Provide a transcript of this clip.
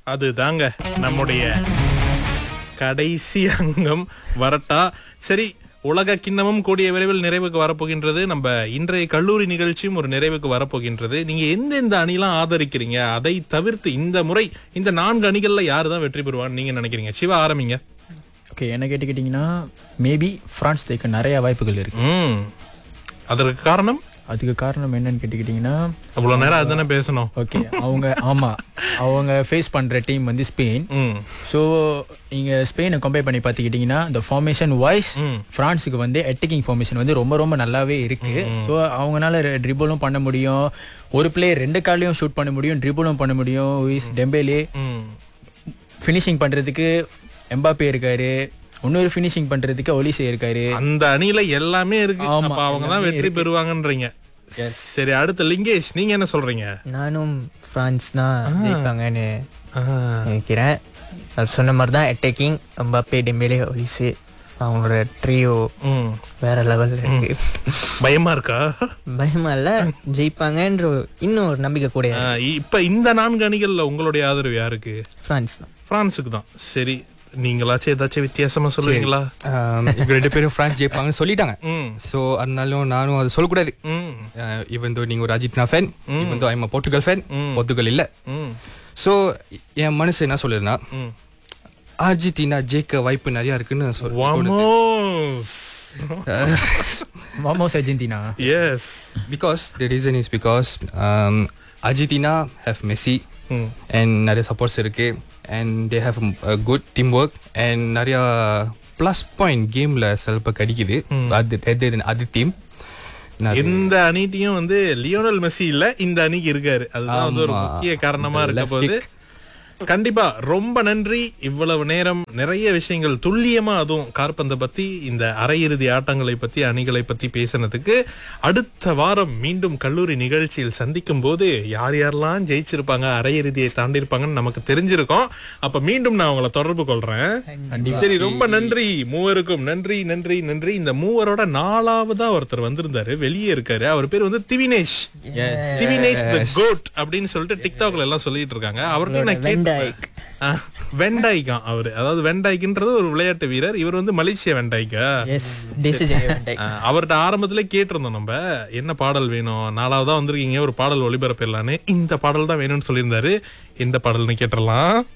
அதுதாங்க நம்முடைய கடைசி அங்கம் வரட்டா சரி உலக கிண்ணமும் கூடிய விரைவில் நிறைவுக்கு வரப்போகின்றது நம்ம இன்றைய கல்லூரி நிகழ்ச்சியும் ஒரு நிறைவுக்கு வரப்போகின்றது நீங்க எந்தெந்த அணிலாம் ஆதரிக்கிறீங்க அதை தவிர்த்து இந்த முறை இந்த நான்கு அணிகள்ல யாரு தான் வெற்றி பெறுவான்னு நீங்க நினைக்கிறீங்க சிவா ஆரம்பிங்க ஓகே என்ன கேட்டுக்கிட்டிங்கன்னா மேபி ஃப்ரான்ஸ் ஜெயிக்க நிறைய வாய்ப்புகள் இருக்கு ம் அதற்கு காரணம் அதுக்கு காரணம் என்னன்னு கேட்டுக்கிட்டிங்கன்னா அவ்வளவு நேரம் அதுதானே பேசணும் ஓகே அவங்க ஆமா அவங்க ஃபேஸ் பண்ற டீம் வந்து ஸ்பெயின் ம் ஸோ நீங்க ஸ்பெயினை கம்பேர் பண்ணி பார்த்துக்கிட்டிங்கன்னா இந்த ஃபார்மேஷன் வைஸ் ம். ஃப்ரான்ஸுக்கு வந்து அட்டாக்கிங் ஃபார்மேஷன் வந்து ரொம்ப ரொம்ப நல்லாவே இருக்கு ஸோ அவங்கனால ட்ரிபிளும் பண்ண முடியும் ஒரு பிளேயர் ரெண்டு காலையும் ஷூட் பண்ண முடியும் ட்ரிபிளும் பண்ண முடியும் விஸ் டெம்பேலே ம் ஃபினிஷிங் பண்றதுக்கு எம்பாப்பே இருக்காரு இன்னொரு ஃபினிஷிங் பண்றதுக்கு ஒலிசே இருக்காரு அந்த அணியில எல்லாமே இருக்கு ஆமா, அப்ப அவங்க தான் எல்லாமே வெற்றி பெறுவாங்கன்றீங்க சரி அடுத்து லிங்கேஷ் நீங்க என்ன சொல்றீங்க நானும் ஃப்ரான்ஸ் தான் ஜெயிப்பாங்கன்னு நினைக்கிறேன் அது சொன்ன மாதிரி தான் அட்டாக்கிங் எம்பாப்பே டெம்பேலே ஒலிசு அவங்களோட ட்ரியோ ம். வேற லெவல்ல இருக்கு பயமா இருக்கா பயமா இல்ல ஜெயிப்பாங்கன்ற இன்னும் ஒரு நம்பிக்கை கூட ஆ, இப்ப இந்த நான்கு அணிகள்ல உங்களுடைய ஆதரவு யாருக்கு ஃப்ரான்ஸ் தான் பிரான்ஸுக்கு தான் சரி நீங்களாச்சும் ஏதாச்சும் வித்தியாசமா சொல்லுவீங்களா ஆம், இவங்க ரெண்டு பேரும் ஃப்ரான்ஸ் ஜெயிப்பாங்கன்னு சொல்லிட்டாங்க ம் ஸோ அதனாலும் நானும் அதை சொல்லக்கூடாது ம் இவன் தோ நீங்க ஒரு அஜித்னா ஃபேன் இவன் தோ ஐம் போர்த்துகல் ஃபேன் போர்த்துகல் இல்ல ம் ஸோ என் மனசு என்ன சொல்லுதுன்னா ம் அர்ஜென்டினா ஜெயிக்க வாய்ப்பு நிறைய இருக்குன்னு சொல் வாமோஸ் மாமோஸ் Argentina yes because the reason is because Argentina have Messi hmm and நிறைய சப்போர்ட்ஸ் இருக்கு and they have good team work and நிறைய ப்ளஸ் பாயிண்ட் கேம்ல சிலப்ப கிடைக்குது அது அது அது டீம் இந்த அணிட்டையும் வந்து லியோனல் மெஸ்ஸி இல்ல இந்த அணிக்கு இருக்காரு அதுதான் வந்து ஒரு ஆமா. முக்கிய காரணமா இந்த இருக்க left போகுது கண்டிப்பா ரொம்ப நன்றி இவ்வளவு நேரம் நிறைய விஷயங்கள் துல்லியமா அதுவும் கார்பந்தை பத்தி இந்த அரையிறுதி ஆட்டங்களை பத்தி அணிகளை பத்தி பேசினதுக்கு அடுத்த வாரம் மீண்டும் கல்லூரி நிகழ்ச்சியில் சந்திக்கும் போது யார் யாரெல்லாம் ஜெயிச்சிருப்பாங்க அரையிறுதியை தாண்டி இருப்பாங்கன்னு நமக்கு தெரிஞ்சிருக்கும் அப்ப மீண்டும் நான் உங்களை தொடர்பு கொள்றேன் சரி ரொம்ப நன்றி மூவருக்கும் நன்றி நன்றி நன்றி இந்த மூவரோட நாலாவதா ஒருத்தர் வந்திருந்தாரு வெளியே இருக்காரு அவர் பேர் வந்து திவினேஷ் திவினேஷ் த கோட் அப்படின்னு சொல்லிட்டு டிக்டாக்ல எல்லாம் சொல்லிட்டு இருக்காங்க அவர்கிட்ட நான் கேட்டேன் ஆ, வெண்டாய்க்காம் அவரு அதாவது வெண்டாய்க்குன்றது ஒரு விளையாட்டு வீரர் இவர் வந்து மலேசியா வெண்டாய்க்கா எஸ் டிசிஜன் ஆ, அவர்ட்ட ஆரம்பத்துல கேட்டிருந்தோம் நம்ம என்ன பாடல் வேணும் நாலாவதா வந்திருக்கீங்க ஒரு பாடல் ஒளிபரப்பிடலான்னு இந்த பாடல் தான் வேணும்னு சொல்லியிருந்தாரு இந்த பாடல்னு கேட்டுடலாம்